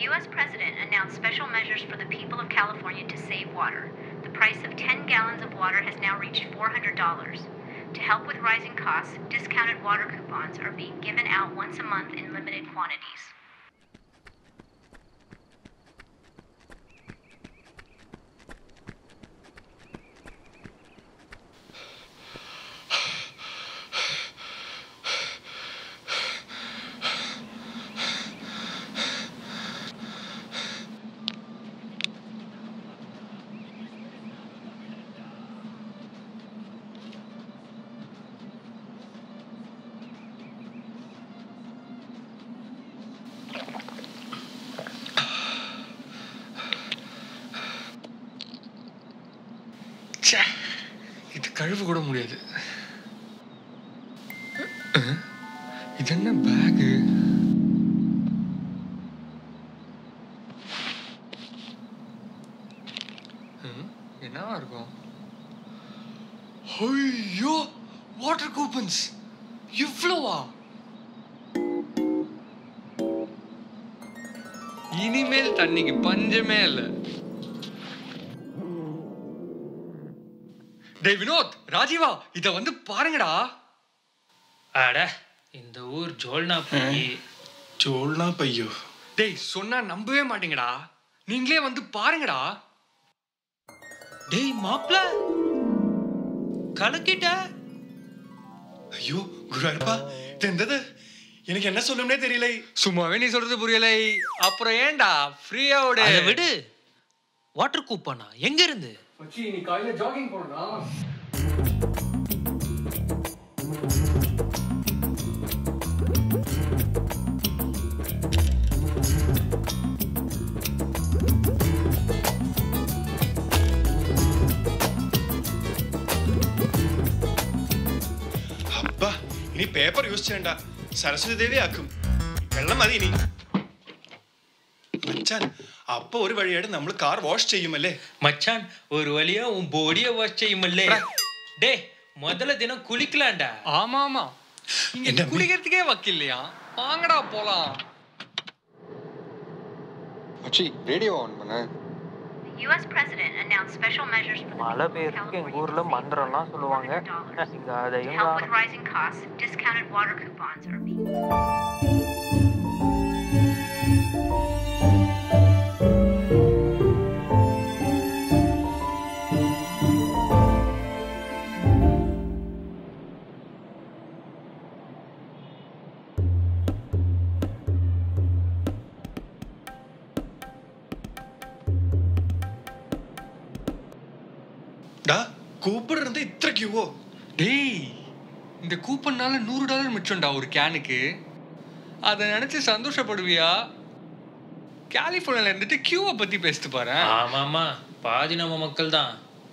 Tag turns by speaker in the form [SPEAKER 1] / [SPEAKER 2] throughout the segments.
[SPEAKER 1] U.S. President announced special measures for the people of California to save water. The price of 10 gallons of water has now reached $400. To help with rising costs, discounted water coupons are being given out once a month in limited quantities.
[SPEAKER 2] ச்சே இது கழுவு கூட முடியாது அஹ், இது என்ன bag என்னவா இருக்கும் ஐயோ வாட்டர் கூப்பன்ஸ் இவ்வளோவா இனிமேல் தண்ணிக்கு பஞ்சமே இல்லை டேய் வினோத் ராஜீவா இத வந்து பாருங்கடா
[SPEAKER 3] அட இந்த ஊர் ஜோல்னா போய்
[SPEAKER 4] ஜோல்னா பையோ
[SPEAKER 2] டேய் சொன்னா நம்பவே மாட்டீங்கடா நீங்களே வந்து பாருங்கடா
[SPEAKER 3] டேய் மாப்ள கலக்கிட்ட
[SPEAKER 4] ஐயோ குருவாயிருப்பா இது எந்தது எனக்கு என்ன சொல்லணும்னே தெரியல
[SPEAKER 2] சும்மாவே நீ சொல்றது புரியலை அப்புறம் ஏன்டா ஃப்ரீயா விடு
[SPEAKER 3] அதை விடு வாட்டர் கூப்பனா எங்க இருந்து
[SPEAKER 2] மச்சி நீ காலையில ஜாகிங் போறடா
[SPEAKER 4] അബ്ബാ ഇനി പേപ്പർ യൂസ് ചെയ്യണ്ട സരസ്വതി ദേവി ആക്കും വെള്ളം മതി ഇനി മച്ചാൻ അപ്പൊ ഒരു വഴിയായിട്ട് നമ്മൾ കാർ വാഷ് ചെയ്യുമല്ലേ
[SPEAKER 3] மச்சான் ஒரு வழியா உன் பொடிய வாஷ் செய்யுமில்லே டேய் முதல்ல தினம் குளிக்கலாம்டா
[SPEAKER 2] ஆமா ஆமா இங்க
[SPEAKER 4] என்ன அம்மி?
[SPEAKER 2] குளிக்கிறதுக்கே வக்கில்லையா வாங்கடா போலாம்
[SPEAKER 5] மச்சி ரேடியோ ஆன் பண்ண
[SPEAKER 1] The U.S. President announced special measures for the
[SPEAKER 6] மழை
[SPEAKER 1] people of
[SPEAKER 6] பெய்யறதுக்கு எங்க
[SPEAKER 1] California
[SPEAKER 6] ஊர்ல
[SPEAKER 1] to save
[SPEAKER 6] மந்திரம்லாம் சொல்லுவாங்க
[SPEAKER 1] $400.
[SPEAKER 6] இங்க
[SPEAKER 1] To
[SPEAKER 6] அதையும்
[SPEAKER 1] help with
[SPEAKER 6] காணோம்.
[SPEAKER 1] rising costs, discounted water coupons are being
[SPEAKER 4] ഡാ കൂപ്പർ ഇருந்து ഇത്ര ക്യൂവോ
[SPEAKER 2] டேய் இந்த கூப்பன்னால நூறு டாலர் மிச்சம்டா ஒரு கேனுக்கு அதை நினைச்சு சந்தோஷப்படுவியா கலிஃபோர்னியால இருந்துட்டு கியூவை பத்தி பேசிட்டு பாரு
[SPEAKER 3] ஆமாமா பாதி நம்ம மக்கள் தான்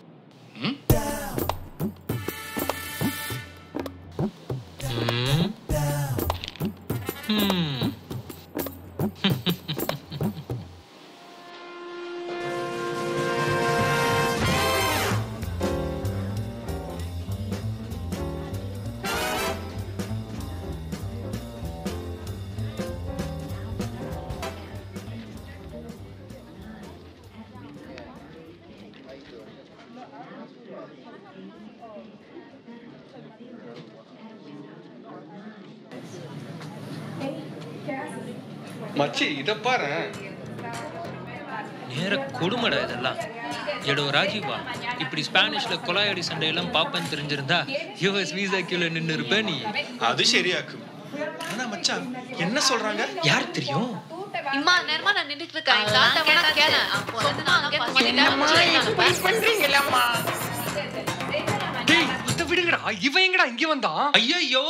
[SPEAKER 2] மச்சி இத பாரு
[SPEAKER 3] நேர கொடுமடா இதெல்லாம் எடோ ராஜீவா இப்படி ஸ்பானிஷ்ல கொலாயடி சண்டையெல்லாம் பாப்பேன்னு தெரிஞ்சிருந்தா யுஎஸ் வீசா கியூல நின்னு இருப்ப நீ
[SPEAKER 4] அது ശരിയാക്കും ஆனா மச்சான் என்ன சொல்றாங்க
[SPEAKER 3] யார் தெரியும்
[SPEAKER 7] இம்மா நேரமா நான் நின்னுட்டு இருக்கேன் எங்க தாத்தா வேணா கேளேன் சொன்னா அங்க
[SPEAKER 2] டேய் இத விடுங்கடா இவன் எங்கடா இங்க வந்தான்
[SPEAKER 3] ஐயோ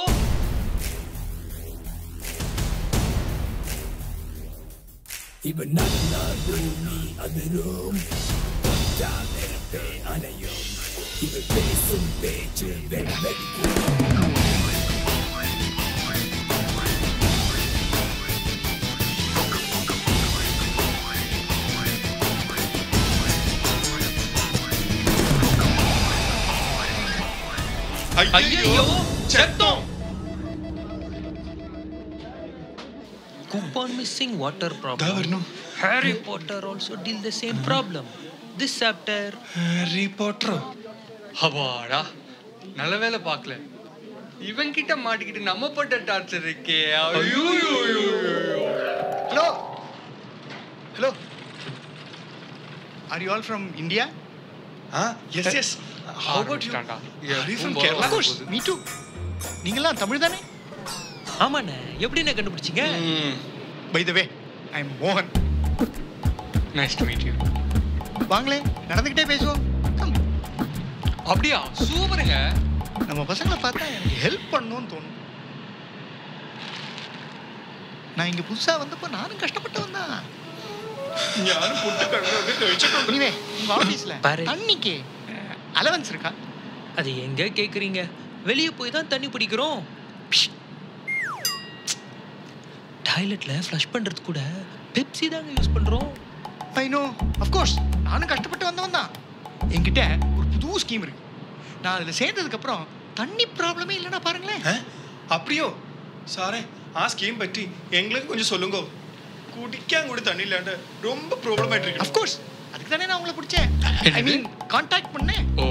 [SPEAKER 3] ஐயோ செத்தோம் கூப்பான் மிஸ்ஸிங் வாட்டர்
[SPEAKER 4] ദാ
[SPEAKER 3] ப்ராப்ளம்
[SPEAKER 4] വരുന്നു
[SPEAKER 3] Harry Potter also deal the same problem. This chapter,
[SPEAKER 4] Harry பாட்டரோ
[SPEAKER 2] அப்பாடா நல்ல வேலை பார்க்கல இவன் கிட்ட மாட்டிக்கிட்டு நம்ம பட்ட டார்ச்சர் இருக்கே ஐயோ
[SPEAKER 6] Hello. Hello. Are you all from India?
[SPEAKER 4] Ah yes yes how about you
[SPEAKER 2] ஆரம்பிச்சிட்டான்டா.
[SPEAKER 4] ஆர் யூ ஃப்ரம்
[SPEAKER 2] எப்பவும்
[SPEAKER 4] Kerala
[SPEAKER 6] Of course. Me too. நீங்களாம் தமிழ் தானே
[SPEAKER 3] ஆமாண்ணே எப்படிண்ணே கண்டுபிடிச்சீங்க
[SPEAKER 6] by the way I am மோகன்
[SPEAKER 2] நைஸ் டு மீட் யூ
[SPEAKER 6] வாங்களே நடந்துக்கிட்டே பேசுவோம் Come.
[SPEAKER 2] அப்படியா சூப்பருங்க
[SPEAKER 6] நம்ம பசங்களை பார்த்தா எனக்கு ஹெல்ப் பண்ணணும்னு தோணும் நான் இங்க புதுசா வந்தப்போ நானும் கஷ்டப்பட்டவன் தான்
[SPEAKER 4] ഞാനും പുട്ട് കണ്ണൊക്കെ കഴിച്ചിട്ടുണ്ട്
[SPEAKER 6] இனிமே உங்க ஆபீஸ்ல
[SPEAKER 3] பாரு.
[SPEAKER 6] தண்ணிக்கு அலவன்ஸ் இருக்கா
[SPEAKER 3] அது எங்க கேக்குறீங்க வெளியே போய் தான் தண்ணி பிடிக்கிறோம் டாய்லெட்ல ஃப்ளஷ் பண்றது கூட பெப்சி தாங்க யூஸ் பண்றோம்
[SPEAKER 6] ஐ நோ அஃப்கோர்ஸ் நானும் கஷ்டப்பட்டு வந்தவன் தான் என்கிட்ட ஒரு புது ஸ்கீம் இருக்கு நான் அதில் சேர்ந்ததுக்கு அப்புறம் தண்ணி ப்ராப்ளமே இல்லைன்னா பாருங்களேன்
[SPEAKER 4] ഏ? അപ്പടിയോ സാറേ ആ സ്കീം പറ്റി എங்களுக்கு கொஞ்சம் சொல்லுங்க குடிക്കാൻ கூட தண்ணி இல்லாண்ட ரொம்ப ப்ராப்ளம் ஆயிட்டு இருக்கு
[SPEAKER 6] அஃப்கோர்ஸ் அதுக்கு தானே நான் உங்களை பிடிச்சேன் ஐ
[SPEAKER 2] என்னது?
[SPEAKER 6] மீன் கான்டாக்ட் பண்ணேன்
[SPEAKER 2] ஓ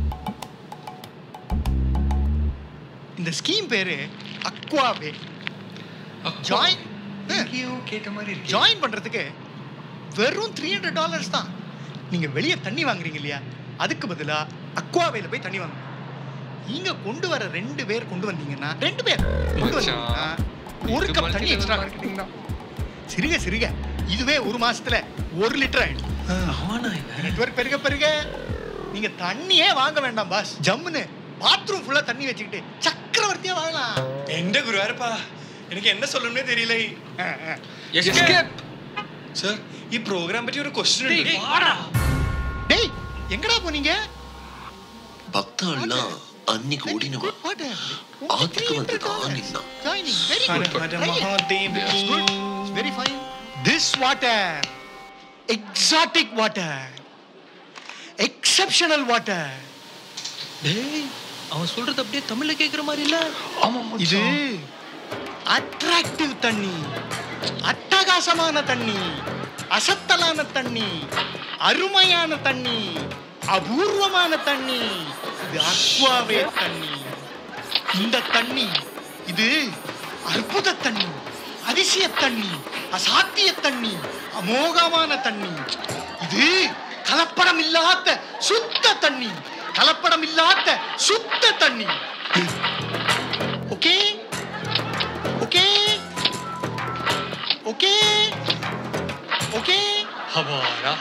[SPEAKER 6] இந்த ஸ்கீம் பேரு அக்வாவே ஜாயின்
[SPEAKER 2] எங்கேயோ கேட்ட மாதிரி இருக்கு
[SPEAKER 6] ஜாயின் பண்றதுக்கு வெறும் த்ரீ ஹண்ட்ரட் டாலர்ஸ் தான் நீங்க வெளியே தண்ணி வாங்குறீங்க இல்லையா அதுக்கு பதிலா அக்வாவேல போய் தண்ணி வாங்க நீங்க கொண்டு வர ரெண்டு பேர் கொண்டு வந்தீங்கன்னா ரெண்டு பேர் கொண்டு
[SPEAKER 2] மச்சான்.
[SPEAKER 6] வந்தீங்கன்னா ஒரு கப் தண்ணி எக்ஸ்ட்ரா
[SPEAKER 2] மார்க்கெட்டிங் தான்
[SPEAKER 6] சிறுக சிறுக இதுவே ஒரு மாசத்துல ஒரு லிட்டர் ஆயிடும்
[SPEAKER 3] ஆமாண்ணா இவன்
[SPEAKER 6] நெட்வொர்க் பெருக பெருக நீங்க தண்ணியே வாங்க வேண்டாம் பாஸ் ஜம்முன்னு பாத்ரூம் ஃபுல்லா தண்ணி வச்சுக்கிட்டு சக்கரவர்த்தியா வாழலாம்
[SPEAKER 4] എന്റെ ഗുരുവാരപ്പാ എനിക്ക് എന്നെ சொல்லணும்னே தெரியல
[SPEAKER 6] ஆ, ஆ.
[SPEAKER 2] எஸ்கேப்
[SPEAKER 4] സർ ഈ പ്രോഗ്രാം പറ്റി ഒരു ക്വസ്റ്റ്യൻ ഉണ്ട്
[SPEAKER 2] வாடா
[SPEAKER 6] டேய் எங்கடா போனீங்க
[SPEAKER 8] பக்தாள்லாம் அன்னைக்கு ஓடினவன் ஆத்துக்கு வந்துதான் நின்னான்.
[SPEAKER 6] Joining. Very
[SPEAKER 4] Hara
[SPEAKER 6] good.
[SPEAKER 4] Hara
[SPEAKER 6] Try it.
[SPEAKER 4] Mahadev
[SPEAKER 6] It's
[SPEAKER 4] കീ.
[SPEAKER 6] good. It's very fine. This water, exotic water, exceptional water.
[SPEAKER 3] டேய் அவன் சொல்றது அப்படியே தமிழ்ல கேக்குற மாதிரி இல்ல
[SPEAKER 6] இது அட்ராக்டிவ் தண்ணி அட்டகாசமான தண்ணி அசத்தலான தண்ணி அருமையான தண்ணி அபூர்வமான தண்ணி இது அக்வாவே தண்ணி இந்த தண்ணி இது அற்புத தண்ணி அதிசய தண்ணி அசாத்திய தண்ணி அமோகமான தண்ணி இது கலப்படம் இல்லாத சுத்த தண்ணி கலப்படம் இல்லாத சுத்த தண்ணி ஓகே ஓகே ஓகே ஓகே
[SPEAKER 2] அப்பாடா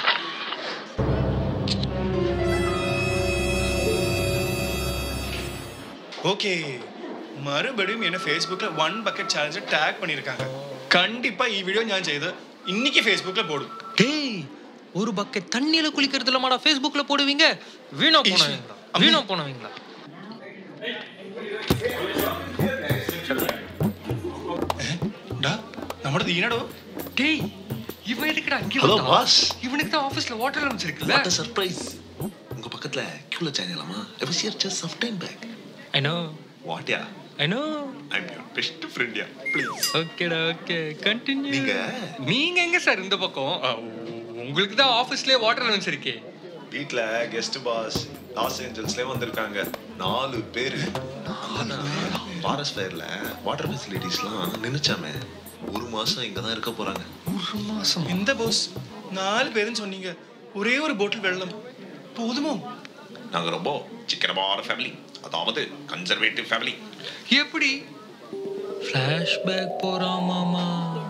[SPEAKER 4] ஓகே മറുപടിയും എന്നെ ഫേസ്ബുക്കിൽ വൺ ബക്കറ്റ് ചാലഞ്ച് ടാഗ് பண்ணிருக்காங்க கண்டிப்பா ഈ வீடியோ ഞാൻ ചെയ്ത് இன்னைக்கு ஃபேஸ்புக்கில் போடும்
[SPEAKER 3] டேய் ஒரு பக்கெட் தண்ணியில குளிக்கிறதுல மாடா ஃபேஸ்புக்ல போடுவீங்க வீணா போனவங்களா வீணா போனவங்களா
[SPEAKER 4] ഡാ നമ്മുടെ ദീനടോ
[SPEAKER 2] டேய் இவன் எதுக்குடா இங்க
[SPEAKER 8] Hello,
[SPEAKER 2] வந்தான்?
[SPEAKER 8] boss.
[SPEAKER 2] இவனுக்கு தான் ஆபீஸ்ல வாட்டர் லம்ஸ் இருக்குல்ல
[SPEAKER 8] வாட் சர்ப்ரைஸ் உங்க பக்கத்துல கியூல சேனலாமா எவர் சியர் just some time back
[SPEAKER 3] I know
[SPEAKER 8] what ya
[SPEAKER 3] I know
[SPEAKER 8] I am your best friend ya please
[SPEAKER 3] ஓகேடா ஓகே கண்டினியூ
[SPEAKER 8] நீங்க
[SPEAKER 2] நீங்க எங்க சார் இந்த பக்கம் அ, உ- உங்களுக்கு தான் ஆபீஸ்லயே வாட்டர் லம்ஸ் இருக்கே
[SPEAKER 8] வீட்ல கெஸ்ட் பாஸ் லாஸ் ஏஞ்சல்ஸ்ல வந்திருக்காங்க நாலு பேரு ஃபாரஸ்ட் ஃபயர்ல வாட்டர் ஃபெசிலிட்டிஸ்லாம் நினைச்சாமே ஒரு மாசம் இங்க தான் இருக்க போறாங்க
[SPEAKER 4] എന്താ ബോസ് നാല് പേരും சொன்னீங்க ஒரே ஒரு பாட்டில் வெள்ளம் போதுமோ
[SPEAKER 8] நாங்க ரொம்ப சிக்கனமான ஃபேமிலி அதாவது கன்சர்வேட்டிவ் ஃபேமிலி
[SPEAKER 2] எப்படி
[SPEAKER 3] ஃபிளாஷ்பேக் போறான் மாமா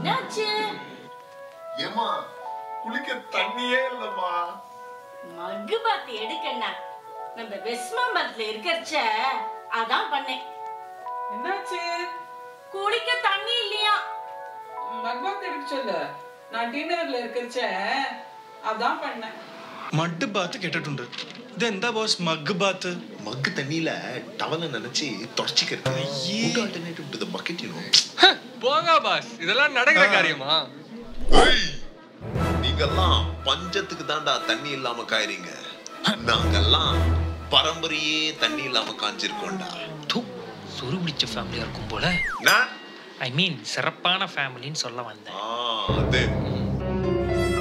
[SPEAKER 8] ஏமா குளிக்க தண்ணியே இல்லம்மா
[SPEAKER 9] மக்கு பாத்து எடுக்கண்ணா நம்ம வெஸ்மாம்பரத்துல இருக்கறச்ச அதான் பண்ணேன்
[SPEAKER 10] என்னாச்சு
[SPEAKER 9] குடிக்க தண்ணி இல்லையா
[SPEAKER 10] மக்பாத் எடுக்க சொல்லு நான் டின்னர்ல இருக்கிறச்ச அதான் பண்ணேன்
[SPEAKER 4] മഡ് ബാത്ത് കേട്ടിട്ടുണ്ട് ഇതെന്താ ബോസ് മഗ് ബാത്ത്
[SPEAKER 8] மக்கு தண்ணியில டவலை நினைச்சு தொடச்சிக்கிறது
[SPEAKER 4] ஐயே.
[SPEAKER 8] Good alternative to the bucket you know
[SPEAKER 2] போங்க பாஸ் இதெல்லாம் நடக்கிற காரியமா
[SPEAKER 8] நீங்கெல்லாம் பஞ்சத்துக்கு தான்டா தண்ணி இல்லாம காயறீங்க நாங்கெல்லாம் பரம்பரையே தண்ணி இல்லாம காஞ்சிருக்கோம்டா
[SPEAKER 3] தூ சொரு பிடிச்ச ஃபேமிலியா இருக்கும் போல
[SPEAKER 8] நான்
[SPEAKER 3] ஐ மீன் சிறப்பான ஃபேமிலின்னு சொல்ல வந்தேன்
[SPEAKER 8] ஆ, அது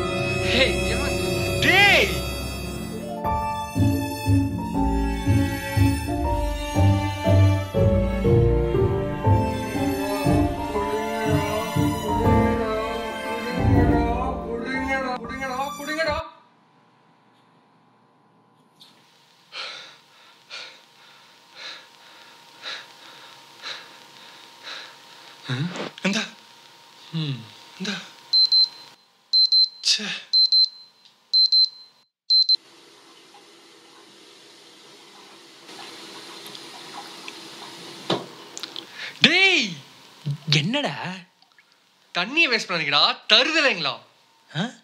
[SPEAKER 2] டேய் எவன்? டேய்
[SPEAKER 4] இந்தா இந்தா ச்சே
[SPEAKER 2] டேய்
[SPEAKER 3] என்னடா
[SPEAKER 2] தண்ணியை வேஸ்ட் பண்ணாதீங்கடா தருதலைங்களா
[SPEAKER 3] ஆ